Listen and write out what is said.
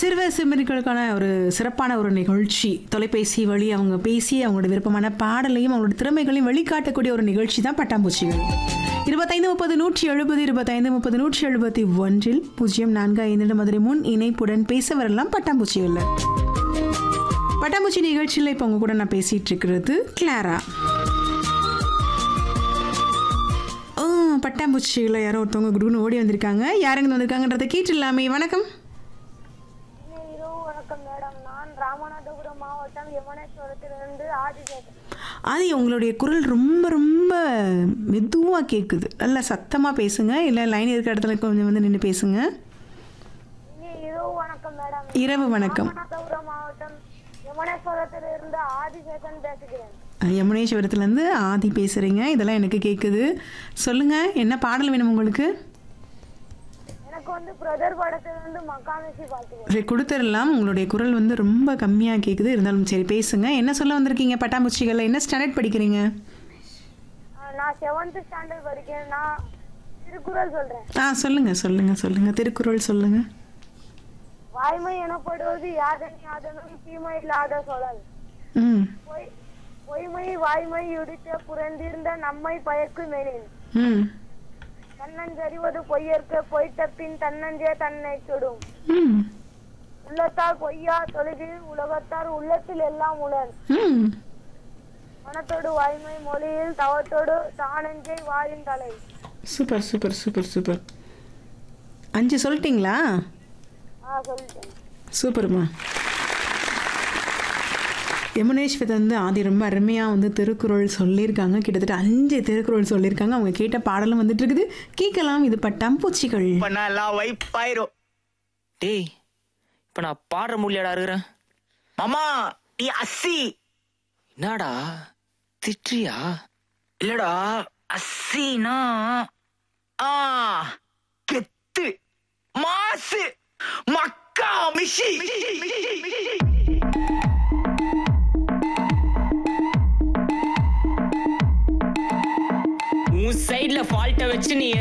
சிறுவர் சிறுமிகளுக்கான ஒரு சிறப்பான ஒரு நிகழ்ச்சி தொலைபேசி வழி அவங்க பேசி அவங்களோட விருப்பமான பாடலையும் அவங்களோட திறமைகளையும் வெளிக்காட்டக்கூடிய ஒரு நிகழ்ச்சி தான் பட்டாம்பூச்சிகள் இருபத்தைந்து முப்பது நூற்றி எழுபது இருபத்தைந்து முப்பது நூற்றி எழுபத்தி ஒன்றில் பூஜ்ஜியம் நான்கு ஐந்து மதுரை முன் இணைப்புடன் பேச வரலாம் பட்டாம்பூச்சிகள் பட்டாம்பூச்சி நிகழ்ச்சியில் இப்போ உங்க கூட நான் பேசிட்டு இருக்கிறது கிளாரா ஆ, பட்டாம்பூச்சிகளை யாரோ ஒருத்தவங்க குடுன்னு ஓடி வந்திருக்காங்க யாருங்க வந்திருக்காங்கன்றதை கேட்டுடலாமே வணக்கம் இரவு வணக்கம் மேடம் நான் ராமநாதபுரம் மாவட்டம் யமுனேஸ்வரத்திலிருந்து ஆதிசேகர் அது உங்களுடைய குரல் ரொம்ப ரொம்ப மெதுவாக கேட்குது நல்லா சத்தமாக பேசுங்க இல்லை லைன் இருக்கிற இடத்துல கொஞ்சம் வந்து நின்று பேசுங்க இனி இரவு வணக்கம் மேடம் இரவு வணக்கம் ராமநாதபுரம் மாவட்டம் யமுனேஸ்வரத்திலிருந்து ஆதிசேகன் பேசுகிறேன் அஹ், யமுனேஸ்வரத்துலேருந்து ஆதி பேசுகிறீங்க இதெல்லாம் எனக்கு கேட்குது சொல்லுங்கள் என்ன பாடல் வேணும் உங்களுக்கு எனக்கு வந்து பிரதர் படத்திலிருந்து மக்காமிசி பார்த்துக்கிறேன் சரி, கொடுத்துடலாம் உங்களுடைய குரல் வந்து ரொம்ப கம்மியாக கேட்குது இருந்தாலும் சரி பேசுங்க என்ன சொல்ல வந்திருக்கீங்க பட்டாம்பூச்சிகளில் என்ன ஸ்டாண்டர்ட் படிக்கிறீங்க நான் செவன்த் ஸ்டாண்டர்ட் படிக்கிறேன் நான் திருக்குறள் சொல்றேன் ஆ சொல்லுங்கள் சொல்லுங்கள் சொல்லுங்கள் திருக்குறள் சொல்லுங்கள் வாய்மை எனப்படுவது யாதன் யாதனும் தீமை இல்லாத சொல்லல் ம் பொய் பொய்மை வாய்மை இடித்த புறந்திருந்த நம்மை பயக்கும் எனின் ம் தன்னஞ்சறிவது பொய்யற்க பொய்த்த பின் தன்னஞ்சே தன்னை சுடும் ம் உள்ளத்தால் பொய்யா தொழுது உலகத்தார் உள்ளத்தில் எல்லாம் உளன் ம் மனத்தோடு வாய்மை மொழியில் தவத்தோடு தானஞ்சை வாயின் தலை சூப்பர் சூப்பர் சூப்பர் சூப்பர் அஞ்சு சொல்லிட்டீங்களா ஆ சொல்லிட்டேன் சூப்பர்மா யமுனேஸ்வரத்தை வந்து ஆதி ரொம்ப அருமையாக வந்து திருக்குறள் சொல்லியிருக்காங்க கிட்டத்தட்ட அஞ்சு திருக்குறள் சொல்லியிருக்காங்க அவங்க கேட்ட பாடலும் வந்துட்டு இருக்குது கேட்கலாம் இது பட்டாம்பூச்சிகள் இப்ப நான் வைப்பாயிரும் டேய் இப்ப நான் பாடுற முடியலடா இருக்கிறேன் மாமா நீ அஸ்ஸி என்னடா திட்டுறியா இல்லடா அஸ்ஸினா ஆ கெத்து மாசு மக்கா மிஷி உன் சைடுல ஃபால்ட்ட வச்சு நீ